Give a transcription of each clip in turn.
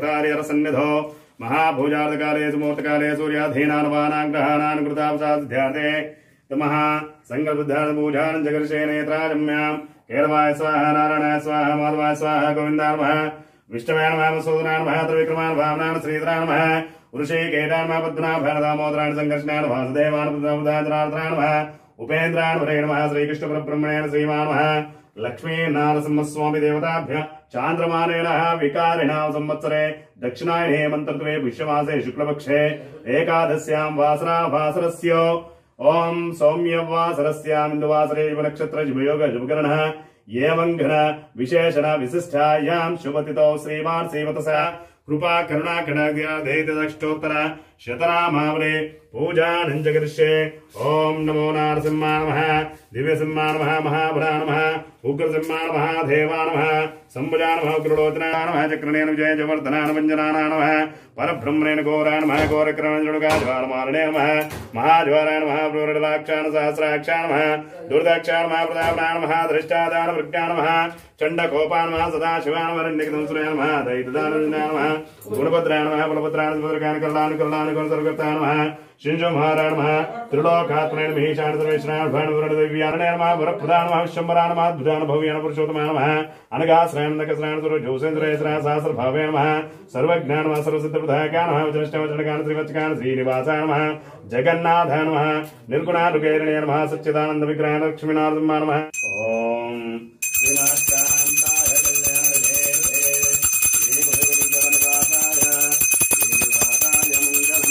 దేవతార్యరసన్నిధో మహాభూజార్థకాలే సుమూర్తకాలే సూర్యాధీనానవానాం గ్రహాణాన్ కృతావసాధ్యాతే తమః సంకల్పబుద్ధానపూజానం జగర్షే నేత్రాజమ్యాం కేరవాయ స్వాహ నారాయణాయ స్వాహ మాధవాయ స్వాహ గోవిందాయ నమః విష్ణువే నమః మసూదనాయ నమః త్రివిక్రమాయ భావనాయ శ్రీధరాయ నమః వృషే కేటాయ నమః పద్మనాభాయ దామోదరాయ సంకర్షణాయ నమః సదేవాయ బుద్ధాయ నమః ఉపేంద్రాయ వరే నమః శ్రీకృష్ణ పరబ్రహ్మణేన శ్రీమాన్ నమః లక్ష్మీ నారసింహస్వామి దేవతాభ్య చాంద్రమానేన వికారిణ సంవత్సరే దక్షిణాయనే మంత్రత్వే పుష్యమాసే శుక్లపక్షే ఏకాదశ్యాం వాసరా వాసరస్య ఓం సౌమ్యవాసరస్యామిందువాసరే నక్షత్ర శుభయోగ శుభకరణ ఏవం ఘన విశేషణ విశిష్టాయాం శుభతితో శ్రీమాన్ శ్రీమతస కృపా కరుణా కణాధ్యాధేతదష్టోత్తర శతనామావళే పూజానం జగరిష్యే ఓం నమో నారసింహా నమ దివ్యసింహా నమ మహాబలా నమ ఉగ్రసింహా నమ దేవా నమ సంభుజా నమ ఉగ్రలోచనా నమ చక్రనేన విజయ జవర్ధనా వంజనా నమ పరబ్రహ్మణేన ఘోరా నమ ఘోరక్రమణుడుగాజ్వారమారణే నమ మహాజ్వారాయ నమ ప్రోరడలాక్షాన సహస్రాక్షా నమ దుర్దాక్షా నమ ప్రతాపనా నమ దృష్టాదాన వృజ్ఞా నమ చండకోపా నమ సదాశివా నమ రణ్యకదంసురే నమ దైతదాన నమ గుణభద్రాయ నమ బలభద్రాయ సుభద్రకాని కల్లాని కల్లాని కొనసర్గతా నమ శింజో మహారాయ నమ త్రిలోకాత్మనే మహేశాన సర్వేశ్వరాయ భాణ వరుణ దివ్యారణే నమ వరప్రధాన నమ విశ్వంబరా నమ అద్భుతాన భవ్యాన పురుషోత్తమ నమ అనగాశ్రయణ నకశ్రయణ సుర జోసేంద్రేశ్వర సహస్ర భావే నమ సర్వజ్ఞాన నమ సర్వసిద్ధ ప్రధాయకా నమ వచనష్టవచనకాన శ్రీవచ్చకాన శ్రీనివాస నమ జగన్నాథ నమ నిర్గుణాలుకేరణే నమ సచ్చిదానంద విగ్రహ లక్ష్మీనారసింహ నమ ఓం శ్రీనాథాంతాయ కళ్యాణదేవతే శ్రీమధురవిజయనివాసాయ శ్రీనివాసాయ మంగళం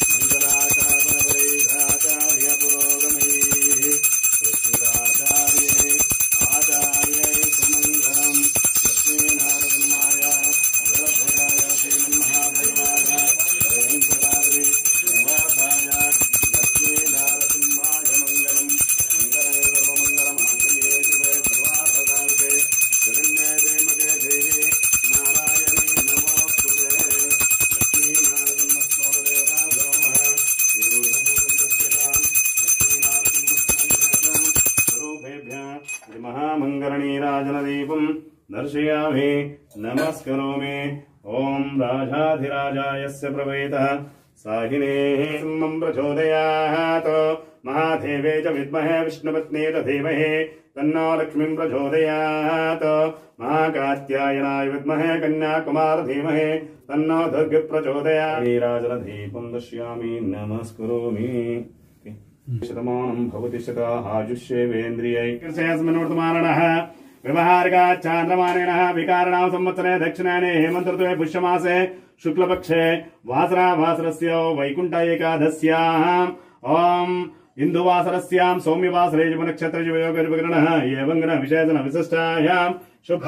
మంగళాచార్య పురోగమే శ్రీరాచార్యే ఆచార్యే సుమంగళం లక్ష్మీనారసింహాయ మంగళభూతాయ శ్రీమన్మహాదేవాయ వెంకటాద్రి నివాసాయ లక్ష్మీనారసింహాయ మంగళం మంగళే సర్వమంగళమాంగళ్యే శివే సర్వార్థదాయకే జగన్మే ప్రేమకే దేవి నారాయణీ నమోస్తుతే లక్ష్మీనారసింహస్వామిదేవాయ महामङ्गलनीराजनदीपम् दर्शयामि नमस्करोमि ॐ राजाधिराजायस्य प्रवेतः साहिनेः सिंहम् प्रचोदयात् महादेवे च विद्महे विष्णुपत्नी च धीमहि तन्नो लक्ष्मीम् प्रचोदयात् महाकात्यायनाय विद्महे कन्याकुमार धीमहि तन्नो दुर्ग प्रचोदयात् नीराजनदीपम् दर्शयामि नमस्करोमि శతమానం భవతి శత ఆయుష్యేవేంద్రియైకస్మిన్వర్తమానः వ్యవహారికా చాంద్రమానేన వికారణాం సంవత్సరే దక్షిణాయనే హేమంతృత్వే పుష్యమాసే శుక్లపక్షే వాసరా వాసరస్య వైకుంఠ ఏకాదశ్యాం ఓం ఇందువాసరస్యాం సౌమ్యవాసరే జమ నక్షత్ర జయోగర్భగ్రణ ఏవంగన విశేషణ విశిష్టాయాం శుభ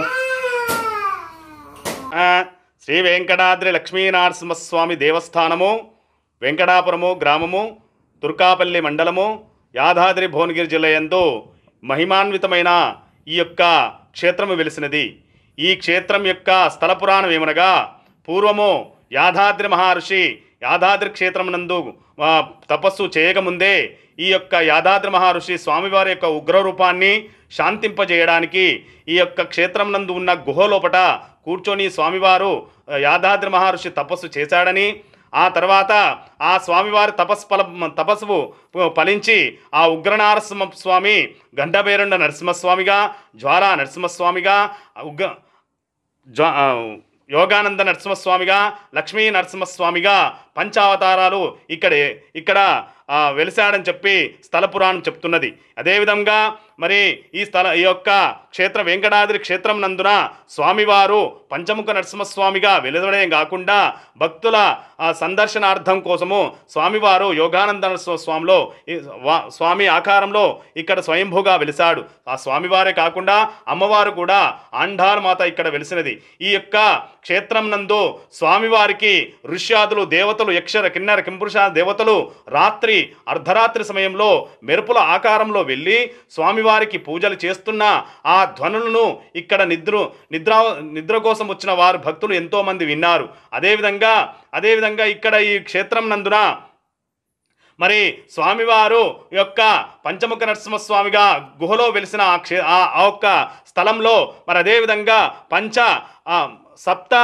శ్రీ వెంకటాద్రి లక్ష్మీనరసింహస్వామి దేవస్థానము వెంకటాపురము గ్రామము తుర్కాపల్లి మండలము యాదాద్రి భువనగిరి జిల్లా యందు మహిమాన్వితమైన ఈ యొక్క క్షేత్రము వెలిసినది ఈ క్షేత్రం యొక్క స్థల పురాణం ఏమనగా పూర్వము యాదాద్రి మహర్షి యాదాద్రి క్షేత్రం నందు ఆ, తపస్సు చేయకముందే ఈ యొక్క యాదాద్రి మహర్షి స్వామివారి యొక్క ఉగ్ర రూపాన్ని శాంతింపజేయడానికి ఈ యొక్క క్షేత్రం నందు ఉన్న గుహ లోపట కూర్చొని స్వామివారు ఆ, యాదాద్రి మహర్షి తపస్సు చేశాడని ఆ తర్వాత ఆ స్వామివారి తపస్సు ఫల తపస్సు ఫలించి ఆ ఉగ్రనారసింహ స్వామి గండబేరుండ నరసింహస్వామిగా జ్వాలా నరసింహస్వామిగా ఉగ్ర జ్వా ఆ, యోగానంద నరసింహస్వామిగా లక్ష్మీ నరసింహస్వామిగా పంచావతారాలు ఇక్కడ ఇక్కడ ఆ, వెలిశాడని చెప్పి స్థల పురాణం చెప్తున్నది అదేవిధంగా మరి ఈ స్థల ఈ యొక్క క్షేత్ర వెంకటాద్రి క్షేత్రం నందున స్వామివారు పంచముఖ నరసింహస్వామిగా వెలువడే కాకుండా భక్తుల ఆ, సందర్శనార్థం కోసము స్వామివారు యోగానంద నరసింహ స్వామిలో ఈ వా- స్వామి ఆకారంలో ఇక్కడ స్వయంభూగా వెలిశాడు ఆ స్వామివారే కాకుండా అమ్మవారు కూడా ఆండార్ మాత ఇక్కడ వెలిసినది ఈ యొక్క క్షేత్రం నందు స్వామివారికి ఋష్యాదులు దేవతలు యక్షర కిన్నర కింపురుష దేవతలు రాత్రి అర్ధరాత్రి సమయంలో మెరుపుల ఆకారంలో వెళ్ళి స్వామివారికి పూజలు చేస్తున్న ఆ ధ్వనులను ఇక్కడ నిద్ర నిద్ర నిద్ర కోసం వచ్చిన వారు భక్తులు ఎంతో మంది విన్నారు అదేవిధంగా అదేవిధంగా ఇక్కడ ఈ క్షేత్రం నందున మరి స్వామివారు యొక్క పంచముఖ నరసింహస్వామిగా గుహలో వెలిసిన ఆ క్షే ఆ ఆ ఒక్క స్థలంలో మరి అదేవిధంగా పంచ ఆ, సప్త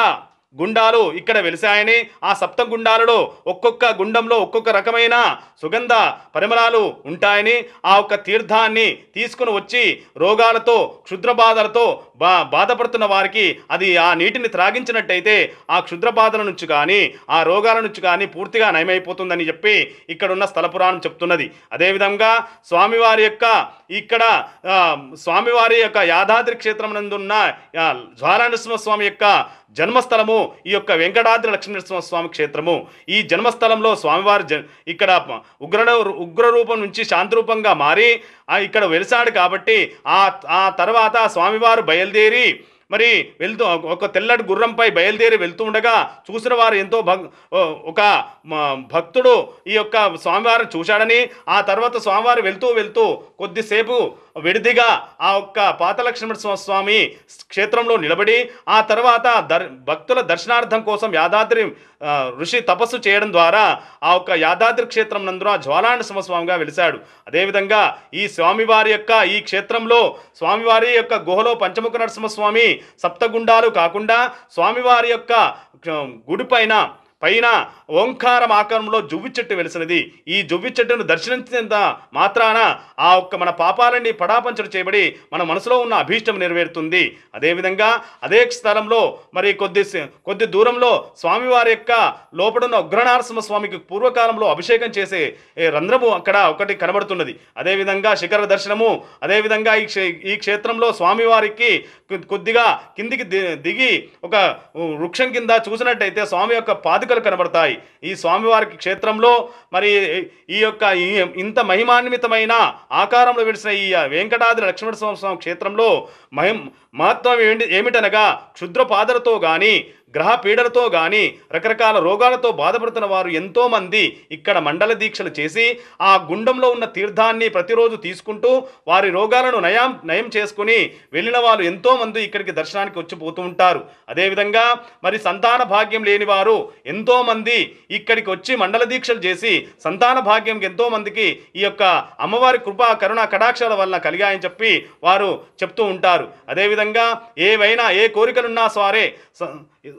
గుండాలు ఇక్కడ వెలిసాయని ఆ సప్త గుండాలలో ఒక్కొక్క గుండంలో ఒక్కొక్క రకమైన సుగంధ పరిమళాలు ఉంటాయని ఆ ఒక్క తీర్థాన్ని తీసుకుని వచ్చి రోగాలతో క్షుద్ర బాధలతో బా బాధపడుతున్న వారికి అది ఆ నీటిని త్రాగించినట్టయితే ఆ క్షుద్ర బాధల నుంచి కానీ ఆ రోగాల నుంచి కానీ పూర్తిగా నయమైపోతుందని చెప్పి ఇక్కడ ఉన్న స్థల పురాణం చెప్తున్నది అదేవిధంగా స్వామివారి యొక్క ఇక్కడ ఆ, స్వామివారి యొక్క యాదాద్రి క్షేత్రం నందున్న ఆ, జ్వాలానరసింహ స్వామి యొక్క జన్మస్థలము ఈ యొక్క వెంకటాద్రి లక్ష్మీనరసింహ స్వామి క్షేత్రము ఈ జన్మస్థలంలో స్వామివారి జ ఇక్కడ ఉగ్ర ఉగ్ర రూపం నుంచి శాంతి రూపంగా మారి ఆ ఇక్కడ వెలిసాడు కాబట్టి ఆ ఆ తర్వాత స్వామివారు బయలుదేరి మరి వెళ్తూ ఒక తెల్లటి గుర్రంపై బయలుదేరి వెళ్తూ ఉండగా చూసిన వారు ఎంతో భక్ ఒక మ- భక్తుడు ఈ యొక్క స్వామివారిని చూశాడని ఆ తర్వాత స్వామివారు వెళ్తూ వెళ్తూ కొద్దిసేపు విడిదిగా ఆ ఒక్క పాతలక్ష్మణ స్వామి క్షేత్రంలో నిలబడి ఆ తర్వాత దర్ భక్తుల దర్శనార్థం కోసం యాదాద్రి ఆ, ఋషి తపస్సు చేయడం ద్వారా ఆ ఒక్క యాదాద్రి క్షేత్రం నందున జ్వాలాండ స్వామిగా వెలిశాడు అదేవిధంగా ఈ స్వామివారి యొక్క ఈ క్షేత్రంలో స్వామివారి యొక్క గుహలో పంచముఖ నరసింహస్వామి సప్తగుండాలు కాకుండా స్వామివారి యొక్క ఆ, గుడి పైన పైన ఓంకారం ఆకారంలో జువ్వి చెట్టు వెలిసినది ఈ జువ్వి చెట్టును దర్శించినంత మాత్రాన ఆ ఒక్క మన పాపాలన్నీ పడాపంచలు చేయబడి మన మనసులో ఉన్న అభీష్టం నెరవేరుతుంది అదేవిధంగా అదే స్థలంలో మరి కొద్ది సే- కొద్ది దూరంలో స్వామివారి యొక్క లోపడున్న ఉగ్రనారసింహ స్వామికి పూర్వకాలంలో అభిషేకం చేసే ఏ రంధ్రము అక్కడ ఒకటి కనబడుతున్నది అదేవిధంగా శిఖర దర్శనము అదేవిధంగా ఈ క్షే ఈ క్షేత్రంలో స్వామివారికి కొ- కొద్దిగా కిందికి ది- దిగి ఒక వృక్షం కింద చూసినట్టయితే స్వామి యొక్క పాదుకలు కనబడతాయి ఈ స్వామివారికి క్షేత్రంలో మరి ఈ యొక్క ఈ ఇంత మహిమాన్వితమైన ఆకారంలో వెలిసిన ఈ వెంకటాద్రి లక్ష్మణ స్వామి క్షేత్రంలో మహిం మహత్వం ఏంటి ఏమిటనగా క్షుద్ర పాదలతో కానీ గ్రహ పీడలతో కానీ రకరకాల రోగాలతో బాధపడుతున్న వారు ఎంతోమంది ఇక్కడ మండల దీక్షలు చేసి ఆ గుండంలో ఉన్న తీర్థాన్ని ప్రతిరోజు తీసుకుంటూ వారి రోగాలను నయం నయం చేసుకుని వెళ్ళిన వాళ్ళు ఎంతోమంది ఇక్కడికి దర్శనానికి వచ్చి పోతూ ఉంటారు అదేవిధంగా మరి సంతాన భాగ్యం లేని వారు ఎంతోమంది ఇక్కడికి వచ్చి మండల దీక్షలు చేసి సంతాన భాగ్యం ఎంతోమందికి ఈ యొక్క అమ్మవారి కృపా కరుణ కటాక్షాల వలన కలిగాయని చెప్పి వారు చెప్తూ ఉంటారు అదేవిధంగా ఏవైనా ఏ కోరికలున్నా సరే స-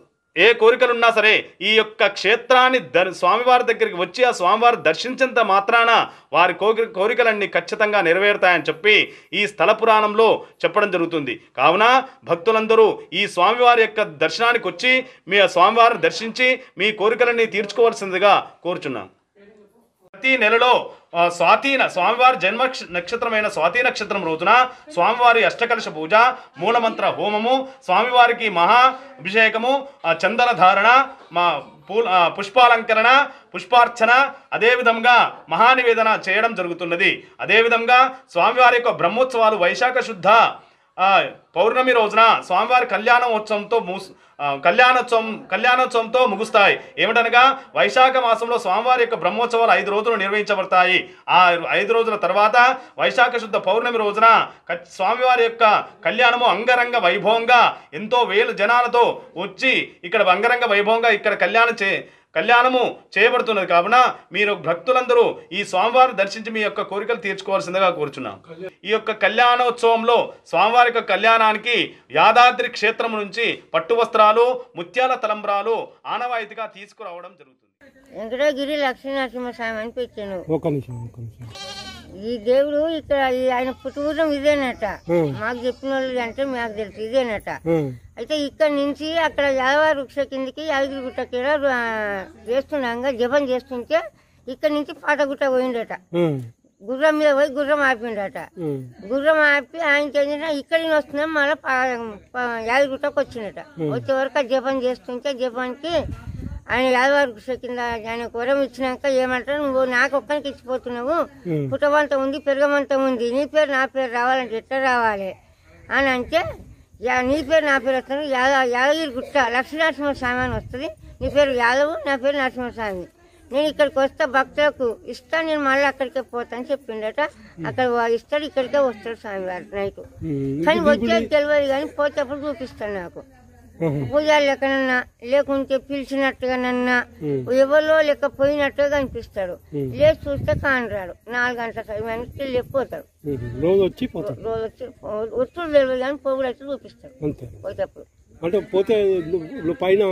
ఏ కోరికలున్నా సరే ఈ యొక్క క్షేత్రాన్ని దర్ స్వామివారి దగ్గరికి వచ్చి ఆ స్వామివారి దర్శించేంత మాత్రాన వారి కోరిక కోరికలన్నీ ఖచ్చితంగా నెరవేరుతాయని చెప్పి ఈ స్థల పురాణంలో చెప్పడం జరుగుతుంది కావున భక్తులందరూ ఈ స్వామివారి యొక్క దర్శనానికి వచ్చి మీ ఆ స్వామివారిని దర్శించి మీ కోరికలన్నీ తీర్చుకోవాల్సిందిగా కోరుచున్నాం ప్రతి నెలలో ఆ, స్వాతి న- స్వామివారి జన్మ క్ష- నక్షత్రమైన స్వాతి నక్షత్రం రోజున స్వామివారి అష్టకలశ పూజ మూలమంత్ర హోమము స్వామివారికి మహా అభిషేకము ఆ, చందన ధారణ మా పూల ఆ, పుష్పాలంకరణ పుష్పార్చన అదేవిధంగా మహానివేదన చేయడం జరుగుతున్నది అదేవిధంగా స్వామివారి యొక్క బ్రహ్మోత్సవాలు వైశాఖ శుద్ధ ఆ, పౌర్ణమి రోజున స్వామివారి కళ్యాణోత్సవంతో మూస్ ఆ, కళ్యాణోత్సవం కళ్యాణోత్సవంతో ముగుస్తాయి ఏమిటనగా వైశాఖ మాసంలో స్వామివారి యొక్క బ్రహ్మోత్సవాలు ఐదు రోజులు నిర్వహించబడతాయి ఆ ఐదు రోజుల తర్వాత వైశాఖ శుద్ధ పౌర్ణమి రోజున క- స్వామివారి యొక్క కళ్యాణము అంగరంగ వైభవంగా ఎంతో వేలు జనాలతో వచ్చి ఇక్కడ అంగరంగ వైభవంగా ఇక్కడ కళ్యాణం చే కళ్యాణము చేయబడుతున్నది కావున మీరు భక్తులందరూ ఈ స్వామివారిని దర్శించి మీ యొక్క కోరికలు తీర్చుకోవాల్సిందిగా కోరుచున్నాం ఈ యొక్క కళ్యాణోత్సవంలో స్వామివారి యొక్క కళ్యాణానికి యాదాద్రి క్షేత్రం నుంచి పట్టు వస్త్రాలు ముత్యాల తలంబ్రాలు ఆనవాయితీగా తీసుకురావడం జరుగుతుంది వెంకటగిరి లక్ష్మీనరసింహ స్వామి అని పెట్టాను ఒక నిమిషం ఒక నిమిషం ఈ దేవుడు ఇక్కడ ఈ ఆయన పుట్టుకూరం ఇదేనట ఉం. మాకు చెప్పిన వాళ్ళు అంటే మాకు తెలుసు ఇదేనట ఉం. అయితే ఇక్కడ నుంచి అక్కడ యాదవ వృక్ష కిందికి యాదగిరిగుట్ట కింద ఆ, చేస్తున్నాగా జపం చేస్తుంటే ఇక్కడ నుంచి పాటగుట్ట పోయిండట ఉం. గుర్రం మీద పోయి గుర్రం ఆపిండట ఉం. గుర్రం ఆపి ఆయన చేసిన ఇక్కడికి వస్తున్నాం మళ్ళీ యాదగిరిగుట్టకు వచ్చిండట వచ్చే వరకు ఆ జపం చేస్తుంటే జపానికి ఆయన యాదవారి కింద ఆయన వరం ఇచ్చినాక ఏమంటారు నువ్వు నాకు ఒక్కరికి ఇచ్చిపోతున్నావు ఉం. పుట్టమంత ఉంది పెరగమంత ఉంది నీ పేరు నా పేరు రావాలంటే ఎట్లా రావాలి అని అంటే యా- నీ పేరు నా పేరు వస్తుంది యాదవ యాదగిరి గుట్ట లక్ష్మీనరసింహ స్వామి అని వస్తుంది నీ పేరు యాదవ్ నా పేరు నరసింహస్వామి నేను ఇక్కడికి వస్తా భక్తులకు ఇస్తా నేను మళ్ళీ అక్కడికే పోతాను చెప్పిండట అక్కడ వా- ఇస్తాడు ఇక్కడికే వస్తాడు స్వామివారు నైట్ ఉం. కానీ వచ్చేది తెలియదు కానీ పోతేప్పుడు చూపిస్తాడు నాకు ఆహా. పూజలు లెక్కనన్నా లేకుంటే పిలిచినట్టుగానన్నా ఉం. ఎవరో లెక్క పోయినట్టుగా కనిపిస్తాడు ఉం. లేచి చూస్తే కానరాడు నాలుగు గంటల సమయానికి లేకపోతాడు ఉం. రోజు వచ్చి పోతాం రోజు వచ్చి ఒత్తుడు తెలియదు కానీ పోగుడు అయితే చూపిస్తాడు అంతే పోయేటప్పుడు అంటే పోతే ను- ను- పైన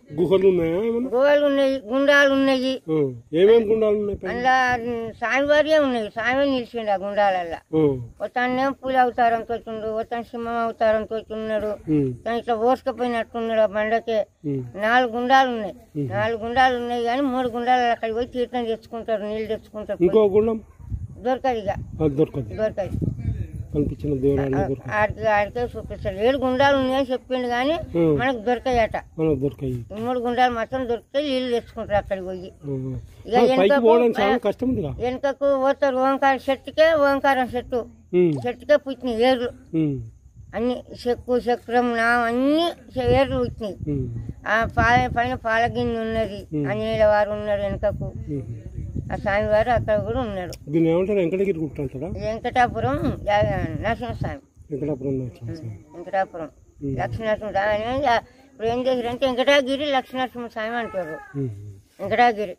గుహలు ఉన్నాయా ఏమన్నా గోవలు ఉన్నాయి గుండాలు ఉన్నాయి ఆ. ఏమేమి గుండాలు ఉన్నాయి పైన? అందులో స్వామివారియే ఉన్నాయి స్వామి నిలిచిండు ఆ గుండాలల్లో ఆ. ఒతాన్నేం పూల అవతారంతో ఉండు ఒతాన్ సింహం అవతారంతో ఉన్నాడు ఉమ్. తను ఇట్లా ఓసుకపోయినట్టున్నాడు ఆ బండకే ఉమ్. నాలుగు గుండాలు ఉన్నాయి నాలుగు గుండాలు ఉన్నాయి కానీ మూడు గుండాలు అక్కడికి పోయి తీర్థం తెచ్చుకుంటారు నీళ్ళు తెచ్చుకుంటారు ఇంకో గుండం దొరకదు ఇక అది దొరకదు దొరకదు కనిపించిన దేవుడు దొరకదు ఆడికి ఆడికే చూపిస్తారు ఏడు గుండాలు ఉన్నాయని చెప్పిండు కానీ ఉమ్. మనకు దొరకాయట మనకు దొరకాయి ఈ మూడు గుండాలు మాత్రం దొరికితే నీళ్ళు తెచ్చుకుంటారు అక్కడికి పోయి ఆ. ఇక ఆ, పైకి వెనుకకు పోవడానికి చాలా కష్టం ఉందిగా వెనుకకు పోతారు ఓంకార చెట్టుకే ఓంకారం చెట్టు ఉమ్. చెట్టుకే పుట్టినాయి ఏర్లు ఉమ్. అన్ని చెక్కు చక్రం నా అన్ని చె- ఏర్లు పుట్టినాయి ఉమ్. ఆ పాల పైన పాలగిన్నె ఉన్నది ఆంజనేయుల వారు ఉన్నారు వెనుకకు ఉమ్. ఆ స్వామివారు అక్కడ కూడా ఉన్నాడు దీన్ని ఏమంటారు వెంకటగిరి గుట్ట అంటారా వెంకటాపురం యా- నరసింహస్వామి వెంకటాపురం నరసింహస్వామి. వెంకటాపురం లక్ష్మీనరసింహ స్వామి అని ఆ- ఇప్పుడు ఏం చేశారంటే వెంకటాగిరి లక్ష్మీనరసింహ స్వామి అంటారు ఉమ్. వెంకటాగిరి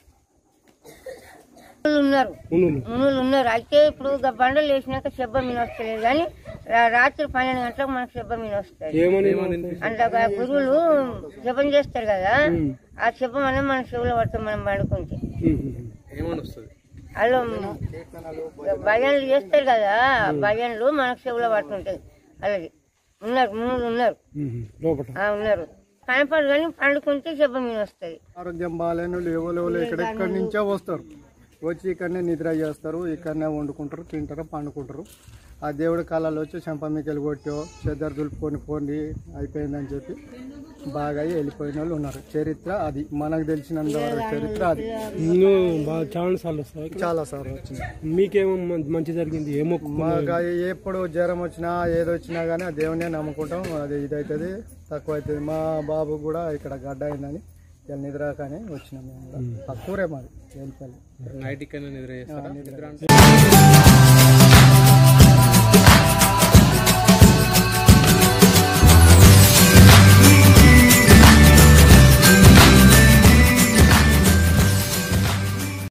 మునులు ఉన్నారు ఉన్నులు. మునులు ఉన్నారు అయితే ఇప్పుడు ఇక బండలు వేసినాక శబ్బ మీద వస్తలేదు కానీ రా- రాత్రి పన్నెండు గంటలకు మనకు శబ్బ మీద వస్తుంది ఏమని అంటే ఆ గురువులు జపం చేస్తారు కదా ఆ జపం అనేది మన చెవులో పడుతుంది మనం పండుకుంటే వాళ్ళు భజనలు చేస్తారు కదా ఆ భజనలు మనకు చెవులో పడుతుంటాయి అలాగే ఉన్నారు మునులు ఉన్నారు లోపల ఆ ఉన్నారు కనపడదు కానీ పండుకుంటే శబ్బ మీద వస్తుంది ఆరోగ్యం బాగాలేని వాళ్ళు ఎవరు ఎవరు ఎక్కడెక్కడి నుంచో వస్తారు వచ్చి ఇక్కడనే నిద్ర చేస్తారు ఇక్కడనే వండుకుంటారు తింటారు పండుకుంటారు ఆ దేవుడి కాలాలు వచ్చి చెంపమికెళ్ళి కొట్టో చెద్దరు దులుపుకొని పోండి అయిపోయిందని చెప్పి బాగా వెళ్ళిపోయిన వాళ్ళు ఉన్నారు చరిత్ర అది మనకు తెలిసినంత వరకు చరిత్ర అది నేను బాగా చాలా సార్లు వస్తాయి చాలా సార్లు వచ్చింది మీకేమో మం- మంచి జరిగింది ఏ మొక్కు మాకు ఎప్పుడు జ్వరం వచ్చినా ఏది వచ్చినా కానీ ఆ దేవుడినే నమ్ముకుంటాం అది ఇదవుతుంది తక్కువ అవుతుంది మా బాబు కూడా ఇక్కడ గడ్డ అయిందని ఇలా నిద్ర కానీ వచ్చినాం మేము కూడా తక్కువరే మాది వెళ్ళిపోయి నైట్ ఇక్కడ నిద్ర చేస్తారా నిద్ర